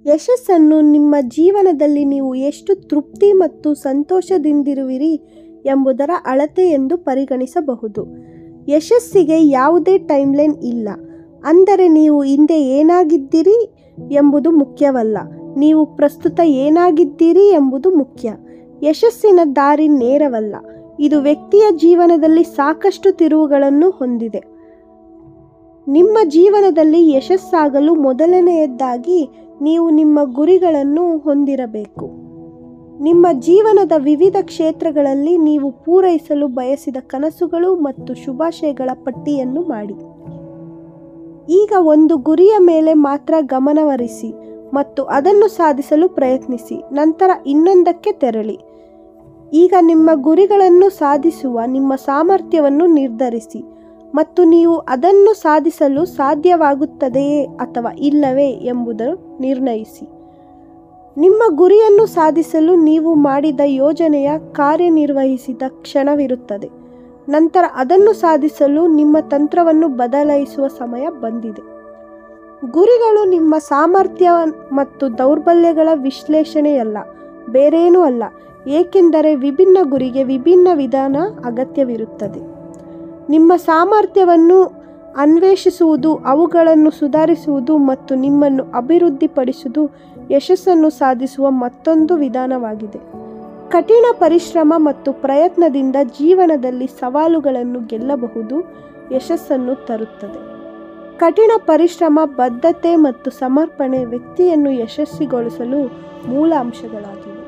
ಯಶಸ್ಸನ್ನು ನಿಮ್ಮ ಜೀವನದಲ್ಲಿ ನೀವು ಎಷ್ಟು ತೃಪ್ತಿ ಮತ್ತು ಸಂತೋಷದಿಂದಿರುವಿರಿ ಎಂಬುದರ ಅಳತೆ ಎಂದು ಪರಿಗಣಿಸಬಹುದು ಯಶಸ್ಸಿಗೆ ಯಾವುದೇ ಟೈಮ್ಲೈನ್ ಇಲ್ಲ ಅಂದರೆ ನೀವು ಹಿಂದೆ ಏನಾಗಿದ್ದೀರಿ ಎಂಬುದು ಮುಖ್ಯವಲ್ಲ ನೀವು ಪ್ರಸ್ತುತ ಏನಾಗಿದ್ದೀರಿ ಎಂಬುದು ಮುಖ್ಯ ಯಶಸ್ಸಿನ ದಾರಿ ನೇರವಲ್ಲ ಇದು ವ್ಯಕ್ತಿಯ ಜೀವನದಲ್ಲಿ ಸಾಕಷ್ಟು ತಿರುವುಗಳನ್ನು ಹೊಂದಿದೆ ನಿಮ್ಮ ಜೀವನದಲ್ಲಿ ಯಶಸ್ಸಾಗಲು ಮೊದಲನೆಯದಾಗಿ ನೀವು ನಿಮ್ಮ ಗುರಿಗಳನ್ನು ಹೊಂದಿರಬೇಕು ನಿಮ್ಮ ಜೀವನದ ವಿವಿಧ ಕ್ಷೇತ್ರಗಳಲ್ಲಿ ನೀವು ಪೂರೈಸಲು ಬಯಸಿದ ಕನಸುಗಳು ಮತ್ತು ಶುಭಾಶಯಗಳ ಪಟ್ಟಿಯನ್ನು ಮಾಡಿ ಈಗ ಒಂದು ಗುರಿಯ ಮೇಲೆ ಮಾತ್ರ ಗಮನಹರಿಸಿ ಮತ್ತು ಅದನ್ನು ಸಾಧಿಸಲು ಪ್ರಯತ್ನಿಸಿ ನಂತರ ಇನ್ನೊಂದಕ್ಕೆ ತೆರಳಿ ಈಗ ನಿಮ್ಮ ಗುರಿಗಳನ್ನು ಸಾಧಿಸುವ ನಿಮ್ಮ ಸಾಮರ್ಥ್ಯವನ್ನು ನಿರ್ಧರಿಸಿ ಮತ್ತು ನೀವು ಅದನ್ನು ಸಾಧಿಸಲು ಸಾಧ್ಯವಾಗುತ್ತದೆಯೇ ಅಥವಾ ಇಲ್ಲವೇ ಎಂಬುದನ್ನು ನಿರ್ಣಯಿಸಿ ನಿಮ್ಮ ಗುರಿಯನ್ನು ಸಾಧಿಸಲು ನೀವು ಮಾಡಿದ ಯೋಜನೆಯ ಕಾರ್ಯನಿರ್ವಹಿಸಿದ ಕ್ಷಣವಿರುತ್ತದೆ ನಂತರ ಅದನ್ನು ಸಾಧಿಸಲು ನಿಮ್ಮ ತಂತ್ರವನ್ನು ಬದಲಾಯಿಸುವ ಸಮಯ ಬಂದಿದೆ ಗುರಿಗಳು ನಿಮ್ಮ ಸಾಮರ್ಥ್ಯ ಮತ್ತು ದೌರ್ಬಲ್ಯಗಳ ವಿಶ್ಲೇಷಣೆಯಲ್ಲ ಬೇರೇನೂ ಅಲ್ಲ ಏಕೆಂದರೆ ವಿಭಿನ್ನ ಗುರಿಗೆ ವಿಭಿನ್ನ ವಿಧಾನ ಅಗತ್ಯವಿರುತ್ತದೆ ನಿಮ್ಮ ಸಾಮರ್ಥ್ಯವನ್ನು ಅನ್ವೇಷಿಸುವುದು ಅವುಗಳನ್ನು ಸುಧಾರಿಸುವುದು ಮತ್ತು ನಿಮ್ಮನ್ನು ಅಭಿವೃದ್ಧಿಪಡಿಸುವುದು ಯಶಸ್ಸನ್ನು ಸಾಧಿಸುವ ಮತ್ತೊಂದು ವಿಧಾನವಾಗಿದೆ ಕಠಿಣ ಪರಿಶ್ರಮ ಮತ್ತು ಪ್ರಯತ್ನದಿಂದ ಜೀವನದಲ್ಲಿ ಸವಾಲುಗಳನ್ನು ಗೆಲ್ಲಬಹುದು ಯಶಸ್ಸನ್ನು ತರುತ್ತದೆ ಕಠಿಣ ಪರಿಶ್ರಮ ಬದ್ಧತೆ ಮತ್ತು ಸಮರ್ಪಣೆ ವ್ಯಕ್ತಿಯನ್ನು ಯಶಸ್ವಿಗೊಳಿಸಲು ಮೂಲ ಅಂಶಗಳಾಗಿವೆ